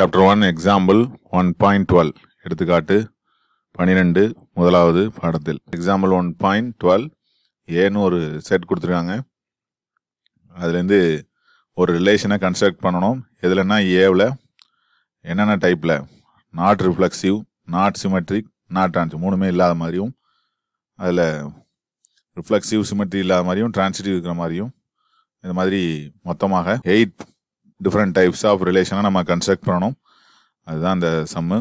chapter one example one point twelve எடுத்துக்காட்டு பன்னிரெண்டு முதலாவது பாடத்தில் எக்ஸாம்பிள் ஒன் பாயிண்ட் டுவெல் ஏன்னு ஒரு செட் கொடுத்துருக்காங்க அதுலேருந்து ஒரு ரிலேஷனை கன்ஸ்ட்ரக்ட் பண்ணணும் எதுலன்னா ஏவில் என்னென்ன டைப்பில் not reflexive not symmetric not trans மூணுமே இல்லாத மாதிரியும் அதில் ரிஃப்ளெக்சிவ் சிமெட்ரி இல்லாத மாதிரியும் டிரான்சிட்டிவ் இருக்கிற மாதிரியும் இந்த மாதிரி மொத்தமாக எயிட் டிஃப்ரெண்ட் டைப்ஸ் ஆஃப் ரிலேஷனை நம்ம கன்ஸ்ட்ரக்ட் பண்ணணும் அதுதான் அந்த சம்மு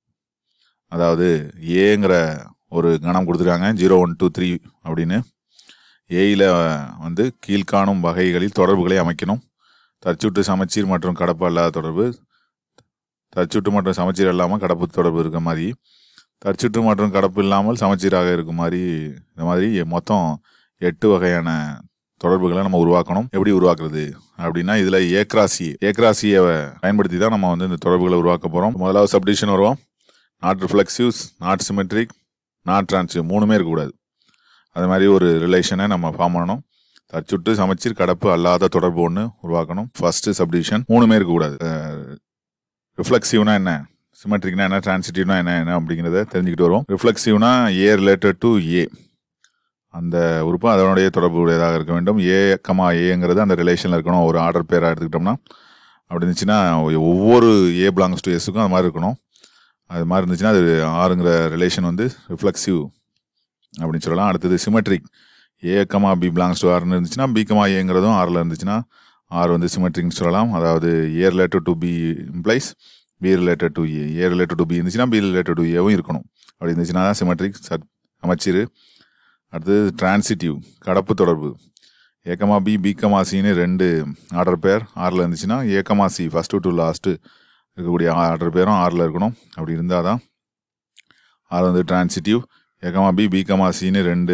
அதாவது ஏங்கிற ஒரு கணம் கொடுத்துருக்காங்க ஜீரோ ஒன் டூ த்ரீ அப்படின்னு ஏயில் வந்து கீழ்காணும் வகைகளில் தொடர்புகளை அமைக்கணும் தற்சுட்டு சமச்சீர் மற்றும் கடப்பு அல்லாத தொடர்பு தற்சுட்டு மற்றும் சமச்சீர் இல்லாமல் கடப்பு தொடர்பு இருக்க மாதிரி தற்சுட்டு மற்றும் கடப்பு இல்லாமல் சமச்சீராக இருக்கும் மாதிரி இந்த மாதிரி மொத்தம் எட்டு வகையான தொடர்புகளை நம்ம உருவாக்கணும் எப்படி உருவாக்குறது அப்படின்னா இதில் ஏக்ராசி ஏக்ராசியை பயன்படுத்தி தான் நம்ம வந்து இந்த தொடர்புகளை உருவாக்க போகிறோம் முதலாவது சப்டிஷன் வருவோம் not reflexives not symmetric not transitive மூணுமே இருக்கக்கூடாது அது மாதிரி ஒரு ரிலேஷனை நம்ம ஃபார்ம் பண்ணணும் தற்சுட்டு சமச்சீர் கடப்பு அல்லாத தொடர்பு ஒன்று உருவாக்கணும் ஃபர்ஸ்ட் சப்டிவிஷன் மூணுமே இருக்கக்கூடாது ரிஃப்ளெக்சிவ்னா என்ன சிமெட்ரிக்னா என்ன டிரான்சிட்டிவ்னா என்ன என்ன அப்படிங்கிறத தெரிஞ்சுக்கிட்டு வருவோம் ரிஃப்ளெக்சிவ்னா ஏ ரிலேட்டட் டு ஏ அந்த உறுப்பு அதனுடைய தொடர்புடையதாக இருக்க வேண்டும் ஏ கமா ஏங்கிறது அந்த ரிலேஷனில் இருக்கணும் ஒரு ஆர்டர் பேராக எடுத்துக்கிட்டோம்னா அப்படி இருந்துச்சுன்னா ஒவ்வொரு ஏ பிலாங்ஸ் டு எஸ்ஸுக்கும் அது மாதிரி இருக்கணும் அது மாதிரி இருந்துச்சுன்னா அது ஆறுங்கிற ரிலேஷன் வந்து ரிஃப்ளெக்சிவ் அப்படின்னு சொல்லலாம் அடுத்தது symmetric A comma B belongs to ஆர்னு இருந்துச்சுன்னா பி கமா ஏங்கிறதும் ஆறில் இருந்துச்சுன்னா ஆர் வந்து சிமெட்ரிக்னு சொல்லலாம் அதாவது A related to B implies B related to A A related to B இருந்துச்சுன்னா பி ரிலேட்டட் டு ஏவும் இருக்கணும் அப்படி இருந்துச்சுன்னா தான் சிமெட்ரிக் சட் அமைச்சிரு அடுத்தது டிரான்சிட்டிவ் கடப்பு தொடர்பு ஏக்கமா பி பிகமா சின்னு ரெண்டு ஆர்டர் பேர் ஆறில் இருந்துச்சுன்னா ஏக்கமா சி ஃபஸ்ட்டு டு லாஸ்ட்டு இருக்கக்கூடிய ஆர்டர் பேரும் ஆறில் இருக்கணும் அப்படி இருந்தால் தான் ஆறு வந்து டிரான்சிட்டிவ் ஏகமா பி பிகமா சின்னு ரெண்டு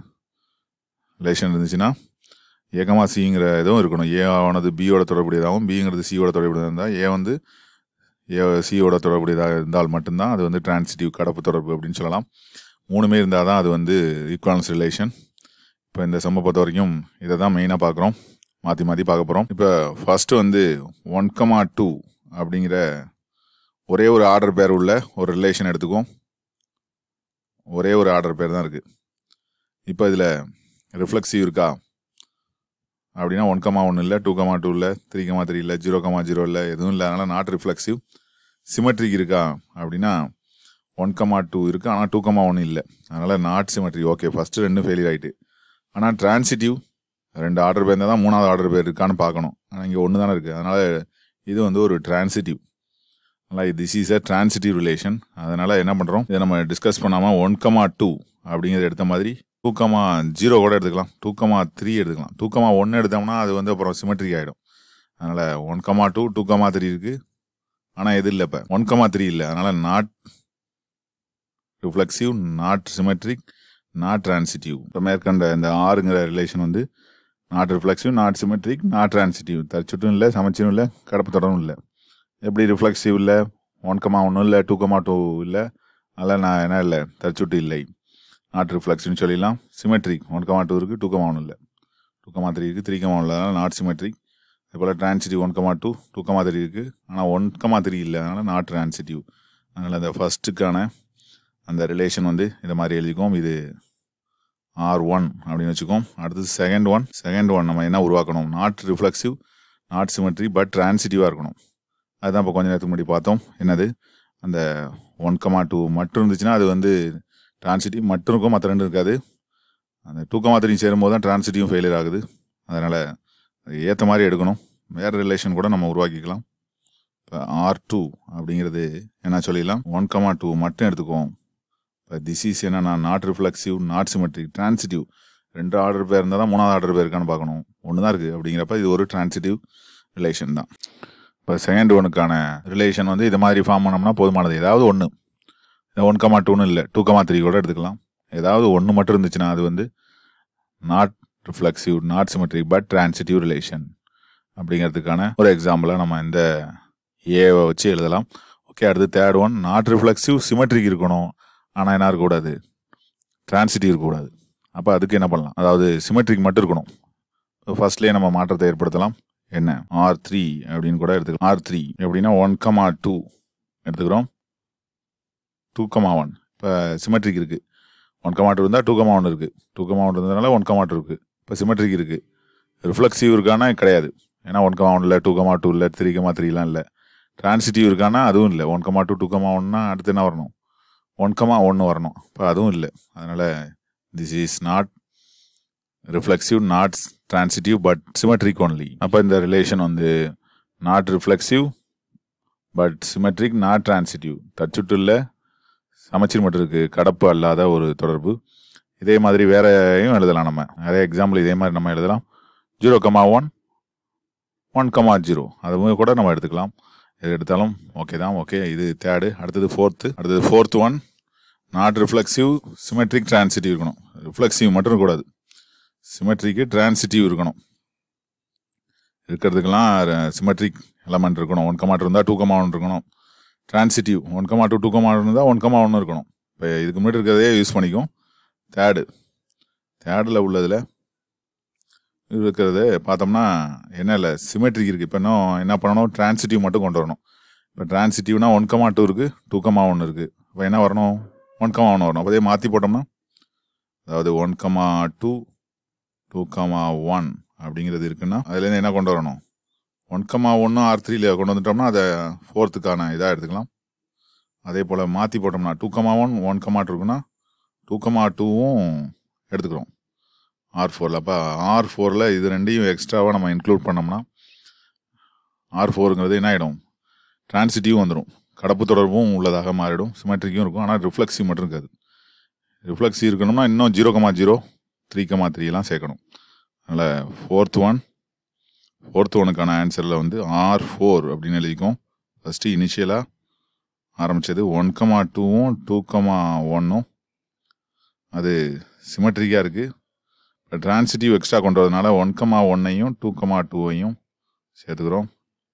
ரிலேஷன் இருந்துச்சுன்னா ஏகமா சிங்கிற இதுவும் இருக்கணும் ஏ ஆனது பியோட தொடர்புடையதாகவும் பிங்கிறது சியோட தொடர்புடையதாக இருந்தால் ஏ வந்து ஏ சியோட தொடர்புடையதாக இருந்தால் மட்டும்தான் அது வந்து டிரான்சிட்டிவ் கடப்பு தொடர்பு அப்படின்னு சொல்லலாம் மூணுமே இருந்தால் தான் அது வந்து ஈக்குவலன்ஸ் ரிலேஷன் இப்போ இந்த செம்ம பொறுத்த வரைக்கும் இதை தான் மெயினாக பார்க்குறோம் மாற்றி மாற்றி பார்க்க போகிறோம் இப்போ ஃபஸ்ட்டு வந்து ஒன் கமா டூ அப்படிங்கிற ஒரே ஒரு ஆர்டர் பேர் உள்ள ஒரு ரிலேஷன் எடுத்துக்குவோம் ஒரே ஒரு ஆர்டர் பேர் தான் இருக்குது இப்போ இதில் ரிஃப்ளெக்ஸிவ் இருக்கா அப்படின்னா ஒன் கமா ஒன்று இல்லை டூ கமா டூ இல்லை த்ரீ கமா த்ரீ இல்லை ஜீரோ கமா ஜீரோ இல்லை எதுவும் இல்லை அதனால் நாட் ரிஃப்ளெக்ஸிவ் சிமெட்ரிக் இருக்கா அப்படின்னா ஒன் கமா டூ இருக்குது ஆனால் டூ கமா ஒன்று இல்லை அதனால் நாட் சிமெட்ரி ஓகே ஃபஸ்ட்டு ரெண்டு ஃபெயிலியர் ஆகிட்டு ஆனால் டிரான்சிட்டிவ் ரெண்டு ஆர்டர் பேர் இருந்தால் தான் மூணாவது ஆர்டர் பேர் இருக்கான்னு பார்க்கணும் ஆனால் இங்கே ஒன்று தானே இருக்குது அதனால் இது வந்து ஒரு டிரான்சிட்டிவ் அதனால் this is a transitive relation அதனால் என்ன பண்ணுறோம் இதை நம்ம டிஸ்கஸ் பண்ணாமல் ஒன் கமா டூ அப்படிங்கிறத எடுத்த மாதிரி டூ கமா ஜீரோ கூட எடுத்துக்கலாம் டூ கமா த்ரீ எடுத்துக்கலாம் டூ கமா ஒன்று எடுத்தோம்னா அது வந்து அப்புறம் சிமெட்ரிக் ஆகிடும் அதனால் one comma two two comma three இருக்குது ஆனால் எது இல்லை இப்போ ஒன் கமா த்ரீ இல்லை அதனால் not reflexive not symmetric not transitive இப்போ மேற்கண்ட இந்த ஆறுங்கிற ரிலேஷன் வந்து not reflexive not symmetric not transitive தச்சுட்டும் இல்லை சமைச்சும் இல்லை கடப்பு தொடரும் இல்லை எப்படி ரிஃப்ளெக்சிவ் இல்லை ஒன் கமா ஒன்றும் இல்லை டூ கமா டூ இல்லை அதெல்லாம் நான் என்ன இல்லை தச்சுட்டு இல்லை நாட் ரிஃப்ளெக்ஷன் சொல்லிடலாம் சிமெட்ரிக் ஒன் கமா டூ இருக்குது டூ கமா ஒன்று இல்லை டூ கமா த்ரீ இருக்குது த்ரீ கமா ஒன்று அதனால் நாட் சிமெட்ரிக் அதே போல் transitive one comma two two comma three இருக்குது ஆனால் ஒன் கமா த்ரீ இல்லை அதனால் நாட் டிரான்சிட்டிவ் அதனால் அந்த ஃபஸ்ட்டுக்கான அந்த ரிலேஷன் வந்து இதை மாதிரி எழுதிக்குவோம் இது ஆர் ஒன் அப்படின்னு வச்சுக்கோம் அடுத்தது செகண்ட் ஒன் செகண்ட் ஒன் நம்ம என்ன உருவாக்கணும் not reflexive not symmetry but டிரான்சிட்டிவாக இருக்கணும் அதுதான் இப்போ கொஞ்ச நேரத்துக்கு முன்னாடி பார்த்தோம் என்னது அந்த ஒன் கமா டூ மட்டும் இருந்துச்சுன்னா அது வந்து டிரான்சிட்டிவ் மட்டும் இருக்கும் மற்ற ரெண்டும் இருக்காது அந்த டூ கமா த்ரீ சேரும்போது தான் டிரான்சிட்டிவும் ஃபெயிலியர் ஆகுது அதனால் ஏற்ற மாதிரி எடுக்கணும் வேறு ரிலேஷன் கூட நம்ம உருவாக்கிக்கலாம் இப்போ ஆர் டூ அப்படிங்கிறது என்ன சொல்லிடலாம் ஒன் கமா டூ மட்டும் எடுத்துக்குவோம் இப்போ திஸ் என்னன்னா not reflexive not symmetric transitive ரெண்டு ஆர்டர் பேர் இருந்தால் தான் மூணாவது ஆர்டர் பேர் இருக்கான்னு பார்க்கணும் ஒன்று தான் இருக்குது அப்படிங்கிறப்ப இது ஒரு டிரான்சிட்டிவ் ரிலேஷன் தான் இப்போ செகண்ட் ஒனுக்கான ரிலேஷன் வந்து இது மாதிரி ஃபார்ம் பண்ணோம்னா போதுமானது ஏதாவது ஒன்று ஒன் கமா டூன்னு இல்லை டூ கமா த்ரீ கூட எடுத்துக்கலாம் ஏதாவது ஒன்று மட்டும் இருந்துச்சுன்னா அது வந்து not reflexive not symmetric but transitive relation அப்படிங்கிறதுக்கான ஒரு எக்ஸாம்பிளாக நம்ம இந்த ஏவை வச்சு எழுதலாம் ஓகே அடுத்து third one not reflexive symmetric இருக்கணும் ஆனால் என்ன இருக்கக்கூடாது டிரான்சிட்டிவ் இருக்கக்கூடாது அப்போ அதுக்கு என்ன பண்ணலாம் அதாவது சிமெட்ரிக் மட்டும் இருக்கணும் ஃபர்ஸ்ட்லேயே நம்ம மாற்றத்தை ஏற்படுத்தலாம் என்ன ஆர் த்ரீ அப்படின்னு கூட எடுத்துக்கலாம் ஆர் த்ரீ எப்படின்னா ஒன் கமா டூ எடுத்துக்கிறோம் டூ கமா ஒன் இப்போ சிமெட்ரிக் இருக்குது ஒன் கமா டூ இருந்தால் டூ கமா ஒன் இருக்குது டூ கமா ஒன் இருந்ததுனால ஒன் கமா டூ இருக்குது இப்போ சிமெட்ரிக் இருக்குது ரிஃப்ளெக்சிவ் இருக்கானா கிடையாது ஏன்னா ஒன் கமா ஒன் இல்லை டூ கமா டூ இல்லை த்ரீ கமா த்ரீலாம் இல்லை டிரான்சிட்டிவ் இருக்கானா அதுவும் இல்லை one comma two two comma ஒன்னா அடுத்து என்ன வரணும் ஒன் கமா ஒன்று வரணும் இப்போ அதுவும் இல்லை அதனால் this is not reflexive not transitive but symmetric only அப்போ இந்த ரிலேஷன் வந்து not reflexive but symmetric not transitive தச்சுட்டுள்ள சமச்சீர் மட்டும் இருக்குது கடப்பு அல்லாத ஒரு தொடர்பு இதே மாதிரி வேறையும் எழுதலாம் நம்ம நிறைய எக்ஸாம்பிள் இதே மாதிரி நம்ம எழுதலாம் zero comma one one comma zero அது கூட நம்ம எடுத்துக்கலாம் எது எடுத்தாலும் ஓகே தான் ஓகே இது தேர்டு அடுத்தது ஃபோர்த்து அடுத்தது fourth one not reflexive symmetric transitive இருக்கணும் ரிஃப்ளெக்சிவ் மட்டும் இருக்கக்கூடாது சிமெட்ரிக்கு டிரான்சிட்டிவ் இருக்கணும் இருக்கிறதுக்கெல்லாம் சிமெட்ரிக் எலமெண்ட் இருக்கணும் ஒன் கமா இருந்தால் டூ கமா ஒன் இருக்கணும் transitive one comma two two comma இருந்தால் ஒன் கமா ஒன்று இருக்கணும் இப்போ இதுக்கு முன்னாடி இருக்கிறதே யூஸ் பண்ணிக்கும் தேர்டு தேர்டில் உள்ளதில் இருக்கிறது பார்த்தோம்னா என்ன இல்லை சிமெட்ரிக் இருக்குது இப்போ இன்னும் என்ன பண்ணணும் டிரான்சிட்டிவ் மட்டும் கொண்டு வரணும் இப்போ டிரான்சிட்டிவ்னா ஒன் கமா டூ இருக்குது டூ கமா ஒன்று இருக்குது இப்போ என்ன வரணும் ஒன் கமா ஒன்று வரணும் அப்போதே மாற்றி போட்டோம்னா அதாவது one comma two two comma one அப்படிங்கிறது இருக்குன்னா அதுலேருந்து என்ன கொண்டு வரணும் ஒன் கமா ஒன்று ஆர் த்ரீல கொண்டு வந்துட்டோம்னா அதை ஃபோர்த்துக்கான இதாக எடுத்துக்கலாம் அதே போல் மாற்றி போட்டோம்னா two comma one one comma two இருக்குன்னா டூ கமா டூவும் எடுத்துக்கிறோம் ஆர் ஃபோரில் அப்போ ஆர் ஃபோரில் இது ரெண்டையும் எக்ஸ்ட்ராவாக நம்ம இன்க்ளூட் பண்ணோம்னா ஆர் ஃபோருங்கிறது என்ன ஆகிடும் டிரான்சிட்டிவும் வந்துடும் கடப்பு தொடர்பும் உள்ளதாக மாறிடும் சிமெட்ரிக்கும் இருக்கும் ஆனால் ரிஃப்ளெக்ஸிவ் மட்டும் இருக்காது ரிஃப்ளெக்ஸி இருக்கணும்னா இன்னும் zero comma zero three comma த்ரீலாம் சேர்க்கணும் அதனால் ஃபோர்த் ஒன் ஃபோர்த் ஒனுக்கான ஆன்சரில் வந்து ஆர் ஃபோர் அப்படின்னு எழுதிக்கும் ஃபஸ்ட்டு இனிஷியலாக ஆரம்பித்தது ஒன் கமா டூவும் டூ கமா ஒன்னும் அது சிமெட்ரிக்காக இருக்குது இப்போ டிரான்சிட்டிவ் எக்ஸ்ட்ரா கொண்டு வரதுனால ஒன் கமா ஒன்னையும் டூ கமா டூவையும் சேர்த்துக்கிறோம்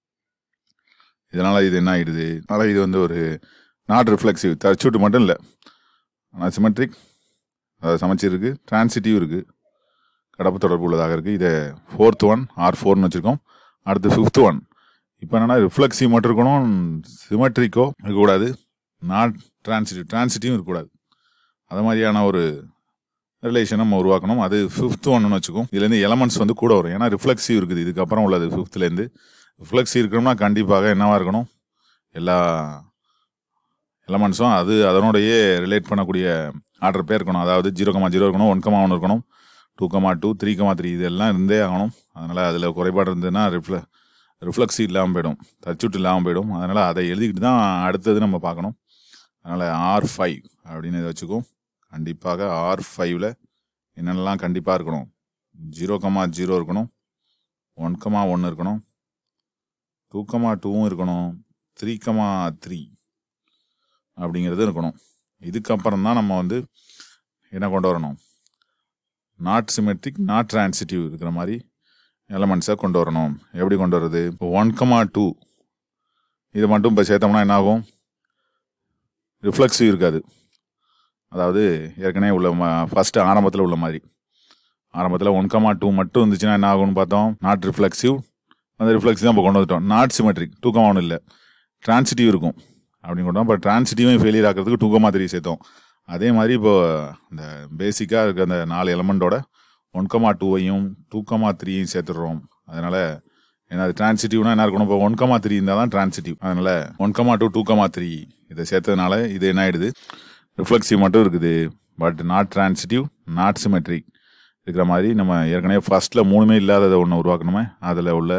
இதனால் இது என்ன ஆகிடுது அதனால் இது வந்து ஒரு நாட் ரிஃப்ளெக்சிவ் தச்சுட்டு மட்டும் இல்லை ஆனால் சிமெட்ரிக் அதாவது சமச்சீர் இருக்குது டிரான்சிட்டிவ் இருக்குது கடப்பு தொடர்பு உள்ளதாக இருக்குது இதை ஃபோர்த் ஒன் ஆர் ஃபோர்னு வச்சுருக்கோம் அடுத்து ஃபிஃப்த் ஒன் இப்போ என்னென்னா ரிஃப்ளெக்சிவ் மட்டும் இருக்கணும் சிமெட்ரிக்கோ இருக்கக்கூடாது நாட் டிரான்சிட்டிவ் டிரான்சிட்டிவும் இருக்கக்கூடாது அது மாதிரியான ஒரு ரிலேஷன் நம்ம உருவாக்கணும் அது ஃபிஃப்த் ஒன்னு வச்சுக்கோம் இதுலேருந்து எலமெண்ட்ஸ் வந்து கூட வரும் ஏன்னா ரிஃப்ளெக்சிவ் இருக்குது இதுக்கப்புறம் உள்ளது ஃபிஃப்த்லேருந்து ரிஃப்ளெக்சிவ் இருக்கணும்னா கண்டிப்பாக என்னவாக இருக்கணும் எல்லா எலமெண்ட்ஸும் அது அதனோடையே ரிலேட் பண்ணக்கூடிய ஆர்டர் பேர் இருக்கணும் அதாவது ஜீரோ கமா ஜீரோ இருக்கணும் ஒன் கமா ஒன் இருக்கணும் two comma two three comma three இதெல்லாம் இருந்தே ஆகணும் அதனால் அதில் குறைபாடு இருந்ததுன்னா ரிஃப்ள ரிஃப்ளெக்ஸி இல்லாமல் போயிடும் தச்சுட்டு இல்லாமல் போயிடும் அதனால் அதை எழுதிக்கிட்டு தான் அடுத்தது நம்ம பார்க்கணும் அதனால் ஆர் ஃபைவ் அப்படின்னு இதை வச்சுக்கோம் கண்டிப்பாக ஆர் ஃபைவ்ல என்னென்னலாம் கண்டிப்பாக இருக்கணும் ஜீரோ கமா ஜீரோ இருக்கணும் ஒன் கமா ஒன்று இருக்கணும் டூ கமா டூவும் இருக்கணும் த்ரீ கமா த்ரீ அப்படிங்கிறது இருக்கணும் இதுக்கப்புறம் தான் நம்ம வந்து என்ன கொண்டு வரணும் நாட் சிமெட்ரிக் நாட் டிரான்சிட்டிவ் இருக்கிற மாதிரி எலமெண்ட்ஸை கொண்டு வரணும் எப்படி கொண்டு வர்றது இப்போ ஒன் கமா டூ இதை மட்டும் இப்போ சேர்த்தோம்னா என்ன ஆகும் ரிஃப்ளெக்ஸிவ் இருக்காது அதாவது ஏற்கனவே உள்ள ஃபஸ்ட்டு ஆரம்பத்தில் உள்ள மாதிரி ஆரம்பத்தில் ஒன் கமா டூ மட்டும் இருந்துச்சுன்னா என்ன ஆகும்னு பார்த்தோம் நாட் ரிஃப்ளெக்சிவ் அந்த ரிஃப்ளெக்ஸ் தான் இப்போ கொண்டு வந்துட்டோம் நாட் சிமெட்ரிக் டூ கமா ஒன்று இல்லை டிரான்சிட்டிவ் இருக்கும் அப்படின்னு கொண்டோம் இப்போ டிரான்சிட்டிவும் ஃபெயிலியர் ஆக்கிறதுக்கு டூ கமா த்ரீ சேர்த்தோம் அதே மாதிரி இப்போ இந்த பேசிக்காக இருக்க அந்த நாலு எலமெண்ட்டோட ஒன் கமா டூவையும் டூ கமா த்ரீயும் சேர்த்துடுறோம் அதனால் ஏன்னா அது டிரான்சிட்டிவ்னா என்ன இருக்கணும் இப்போ ஒன் கமா த்ரீ இருந்தால் தான் டிரான்சிட்டிவ் அதனால் one comma two two comma three இதை சேர்த்ததுனால இது என்ன ஆயிடுது ரிஃப்ளெக்சிவ் மட்டும் இருக்குது but not transitive not symmetric இருக்கிற மாதிரி நம்ம ஏற்கனவே ஃபர்ஸ்ட்டில் மூணுமே இல்லாததை ஒன்று உருவாக்கணுமே அதில் உள்ள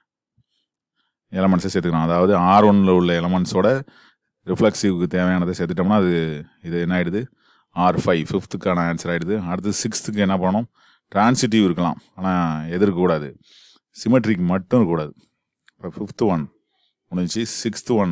எலமெண்ட்ஸை சேர்த்துக்கணும் அதாவது ஆர் ஒன்னில் உள்ள எலமெண்ட்ஸோட ரிஃப்ளெக்சிவ்க்கு தேவையானதை சேர்த்துட்டோம்னா அது இது என்ன ஆயிடுது ஆர் ஃபைவ் ஃபிஃப்த்துக்கான ஆன்சர் ஆயிடுது அடுத்து சிக்ஸ்த்துக்கு என்ன பண்ணணும் டிரான்சிட்டிவ் இருக்கலாம் ஆனால் எதிர்க்கக்கூடாது சிமெட்ரிக் மட்டும் இருக்கக்கூடாது இப்போ ஃபிஃப்த்து ஒன் முடிஞ்சு சிக்ஸ்த்து ஒன்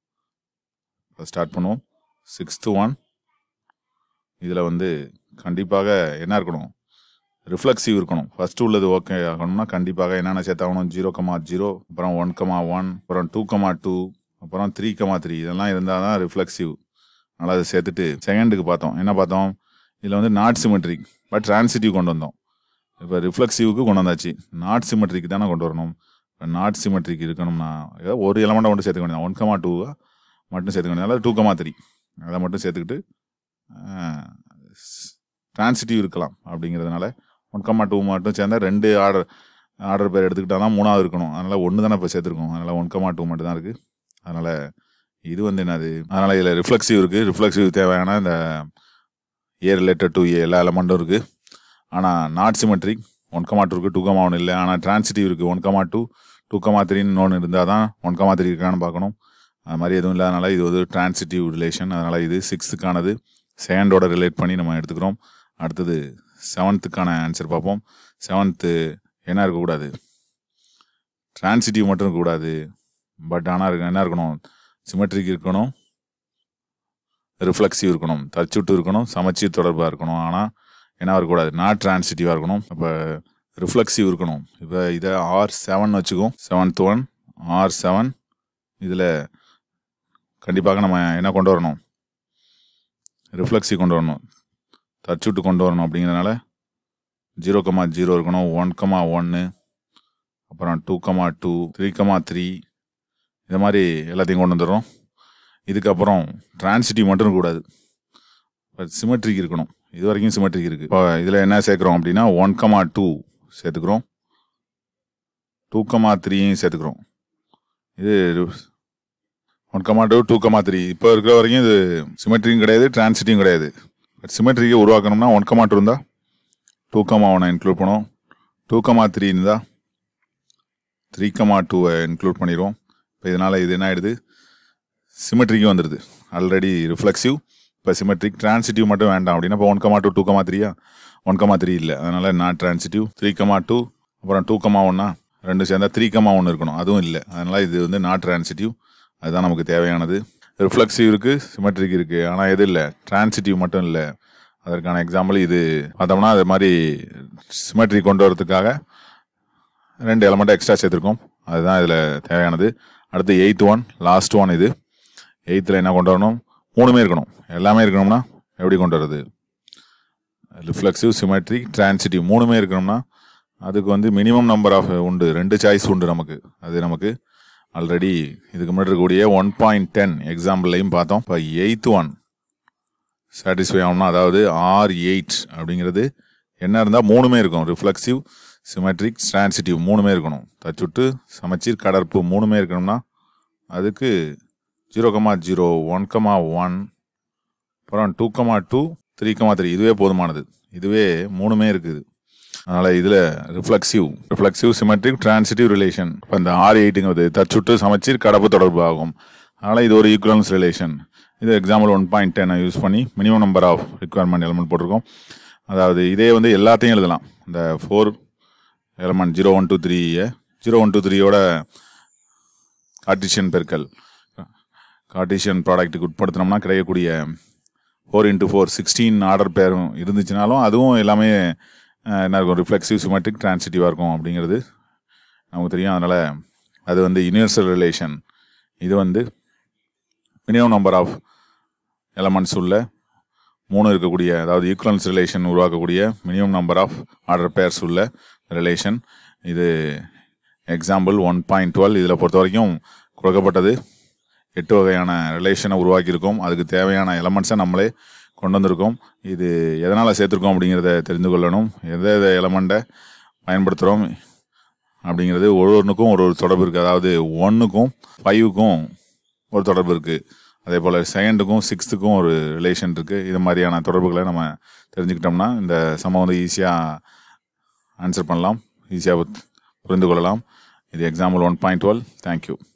ஸ்டார்ட் பண்ணுவோம் சிக்ஸ்த்து ஒன் இதில் வந்து கண்டிப்பாக என்ன இருக்கணும் ரிஃப்ளெக்சிவ் இருக்கணும் ஃபர்ஸ்ட் உள்ளது ஓகே ஆகணும்னா கண்டிப்பாக என்னென்ன சேர்த்தாகணும் ஜீரோ கமா ஜீரோ அப்புறம் ஒன் கமா ஒன் அப்புறம் டூ கமா டூ அப்புறம் த்ரீ கமா த்ரீ இதெல்லாம் இருந்தால் தான் ரிஃப்ளெக்சிவ் அதனால் அதை சேர்த்துட்டு செகண்டுக்கு பார்த்தோம் என்ன பார்த்தோம் இதில் வந்து நாட் சிமெட்ரிக் பட் டிரான்சிட்டிவ் கொண்டு வந்தோம் இப்போ ரிஃப்ளெக்சிவ்க்கு கொண்டு வந்தாச்சு நாட் சிமெட்ரிக் தானே கொண்டு வரணும் நாட் சிமெட்ரிக் இருக்கணும்னா ஏதோ ஒரு எலமெண்ட்டை மட்டும் சேர்த்துக்க வேண்டியது ஒன் கமா டூவை மட்டும் சேர்த்துக்க வேண்டியது அதாவது டூ கமா த்ரீ அதை மட்டும் சேர்த்துக்கிட்டு டிரான்சிட்டிவ் இருக்கலாம் அப்படிங்கிறதுனால ஒன் கமா டூ மட்டும் சேர்ந்தா ரெண்டு ஆர்டர் ஆர்டர் பேர் எடுத்துக்கிட்டா தான் மூணாவது இருக்கணும் அதனால் ஒன்று தானே இப்போ சேர்த்துருக்கோம் அதனால் ஒன் கமா டூ மட்டும் தான் இருக்குது அதனால் இது வந்து என்னது அதனால் இதில் ரிஃப்ளெக்சிவ் இருக்குது ரிஃப்ளெக்சிவ் தேவையான இந்த ஏ ரிலேட்டட் டு ஏ எல்லா எலமெண்ட்டும் இருக்குது ஆனால் not symmetric one comma two இருக்குது டூ கமா ஒன் இல்லை ஆனால் டிரான்சிட்டிவ் இருக்குது one comma two two comma த்ரீன்னு ஒன்று இருந்தால் தான் ஒன் கமா த்ரீ இருக்கான்னு பார்க்கணும் அது மாதிரி எதுவும் இல்லாதனால இது வந்து டிரான்சிட்டிவ் ரிலேஷன் அதனால் இது சிக்ஸ்த்துக்கானது செகண்டோட ரிலேட் பண்ணி நம்ம எடுத்துக்கிறோம் அடுத்தது செவன்த்துக்கான ஆன்சர் பார்ப்போம் செவன்த்து என்ன இருக்கக்கூடாது டிரான்சிட்டிவ் மட்டும் இருக்கக்கூடாது பட் ஆனால் இருக்கு என்ன இருக்கணும் சிமெட்ரிக் இருக்கணும் ரிஃப்ளெக்சிவ் இருக்கணும் தச்சுட்டு இருக்கணும் சமச்சீர் தொடர்பாக இருக்கணும் ஆனால் என்ன இருக்கக்கூடாது நாட் டிரான்சிட்டிவாக இருக்கணும் அப்போ ரிஃப்ளெக்சிவ் இருக்கணும் இப்போ இதை ஆர் செவன் வச்சுக்கோம் செவன்த் ஒன் ஆர் செவன் இதில் கண்டிப்பாக நம்ம என்ன கொண்டு வரணும் ரிஃப்ளெக்சிவ் கொண்டு வரணும் தச்சுட்டு கொண்டு வரணும் அப்படிங்கிறதுனால ஜீரோ கமா ஜீரோ இருக்கணும் ஒன் கமா ஒன்று அப்புறம் two comma two three comma three இந்த மாதிரி எல்லாத்தையும் கொண்டு வந்துடுறோம் இதுக்கப்புறம் டிரான்சிட்டிவ் மட்டும் இருக்கக்கூடாது சிமெட்ரிக் இருக்கணும் இது வரைக்கும் சிமெட்ரிக் இருக்குது இப்போ இதில் என்ன சேர்க்குறோம் அப்படின்னா ஒன் கமா டூ சேர்த்துக்கிறோம் டூ கமா த்ரீயும் சேர்த்துக்கிறோம் இது one comma two two comma three இப்போ இருக்கிற வரைக்கும் இது சிமெட்ரியும் கிடையாது டிரான்சிட்டியும் கிடையாது பட் சிமெட்ரிக்கை உருவாக்கணும்னா ஒன் கமா டூ இருந்தால் டூ கமா ஒனை இன்க்ளூட் பண்ணுவோம் டூ கமா த்ரீ இருந்தால் த்ரீ கமா டூவை இன்க்ளூட் பண்ணிடுவோம் இப்போ இதனால் இது என்ன ஆகிடுது சிமெட்ரிக்கும் வந்துடுது ஆல்ரெடி ரிஃப்ளெக்சிவ் இப்போ சிமெட்ரிக் டிரான்சிட்டிவ் மட்டும் வேண்டாம் அப்படின்னா இப்போ one comma two two comma த்ரீயா one comma three இல்லை அதனால் நான் டிரான்சிட்டிவ் த்ரீ கமா டூ அப்புறம் டூ கமா ஒன்னா ரெண்டு சேர்ந்தா த்ரீ கமா ஒன்று இருக்கணும் அதுவும் இல்லை அதனால் இது வந்து நாட் டிரான்சிட்டிவ் அதுதான் நமக்கு தேவையானது ரிஃப்ளெக்சிவ் இருக்குது சிமெட்ரிக் இருக்குது ஆனால் எது இல்லை டிரான்சிட்டிவ் மட்டும் இல்லை அதற்கான எக்ஸாம்பிள் இது பார்த்தோம்னா அது மாதிரி சிமெட்ரி கொண்டு வரதுக்காக ரெண்டு எலமெண்ட்டை எக்ஸ்ட்ரா சேர்த்துருக்கோம் அதுதான் இதில் தேவையானது அடுத்து எயித் ஒன் லாஸ்ட் ஒன் இது எயித்தில் என்ன கொண்டு வரணும் மூணுமே இருக்கணும் எல்லாமே இருக்கணும்னா எப்படி கொண்டு வர்றது ரிஃப்ளெக்சிவ் சிமெட்ரிக் டிரான்சிட்டிவ் மூணுமே இருக்கணும்னா அதுக்கு வந்து மினிமம் நம்பர் ஆஃப் உண்டு ரெண்டு சாய்ஸ் உண்டு நமக்கு அது நமக்கு ஆல்ரெடி இதுக்கு முன்னாடி இருக்கக்கூடிய ஒன் பாயிண்ட் டென் எக்ஸாம்பிள்லையும் பார்த்தோம் இப்போ எயித் ஒன் சாட்டிஸ்ஃபை ஆகணும்னா அதாவது ஆர் எயிட் அப்படிங்கிறது என்ன இருந்தால் மூணுமே இருக்கும் ரிஃப்ளெக்சிவ் சிமெட்ரிக் டிரான்சிட்டிவ் மூணுமே இருக்கணும் தச்சுட்டு சமச்சீர் கடற்பு மூணுமே இருக்கணும்னா அதுக்கு zero comma zero one comma one அப்புறம் two comma two three comma three இதுவே போதுமானது இதுவே மூணுமே இருக்குது அதனால் இதில் reflexive reflexive symmetric transitive relation இப்போ இந்த ஆர் எயிட்டுங்கிறது தச்சுட்டு சமச்சீர் கடப்பு தொடர்பு ஆகும் அதனால் இது ஒரு ஈக்குவலன்ஸ் ரிலேஷன் இது example one point ten use பண்ணி minimum number of requirement element போட்டிருக்கோம் அதாவது இதே வந்து எல்லாத்தையும் எழுதலாம் இந்த four element zero one two த்ரீயை ஜீரோ ஒன் டூ த்ரீயோட கார்டிஷியன் பெருக்கல் கார்டிஷியன் ப்ராடக்ட்டுக்கு உட்படுத்தினோம்னா கிடைக்கக்கூடிய four into four sixteen order பேரும் இருந்துச்சுனாலும் அதுவும் எல்லாமே அஹ், என்ன இருக்கும் ரிஃப்ளெக்சிவ் சிமெட்ரிக் டிரான்சிட்டிவாக இருக்கும் அப்படிங்கிறது நமக்கு தெரியும் அதனால் அது வந்து யூனிவர்சல் ரிலேஷன் இது வந்து மினிமம் நம்பர் ஆஃப் எலமெண்ட்ஸ் உள்ள மூணு இருக்கக்கூடிய அதாவது ஈக்குவலன்ஸ் ரிலேஷன் உருவாக்கக்கூடிய minimum number of order pairs உள்ள ரிலேஷன் இது எக்ஸாம்பிள் ஒன் பாயிண்ட் டுவெல் இதில் பொறுத்த வரைக்கும் கொடுக்கப்பட்டது எட்டு வகையான ரிலேஷனை உருவாக்கியிருக்கோம் அதுக்கு தேவையான எலமெண்ட்ஸை நம்மளே கொண்டு வந்திருக்கோம் இது எதனால் சேர்த்துருக்கோம் அப்படிங்கிறத தெரிந்து கொள்ளணும் எந்த எந்த எலமெண்ட்டை பயன்படுத்துகிறோம் அப்படிங்கிறது ஒரு ஒன்றுக்கும் ஒரு ஒரு தொடர்பு இருக்குது அதாவது ஒன்றுக்கும் ஃபைவுக்கும் ஒரு தொடர்பு இருக்குது அதே போல் செகண்டுக்கும் சிக்ஸ்த்துக்கும் ஒரு ரிலேஷன் இருக்குது இது மாதிரியான தொடர்புகளை நம்ம தெரிஞ்சுக்கிட்டோம்னா இந்த சமம் வந்து ஈஸியாக ஆன்சர் பண்ணலாம் ஈஸியாக புரிந்து கொள்ளலாம் இது example one point twelve thank you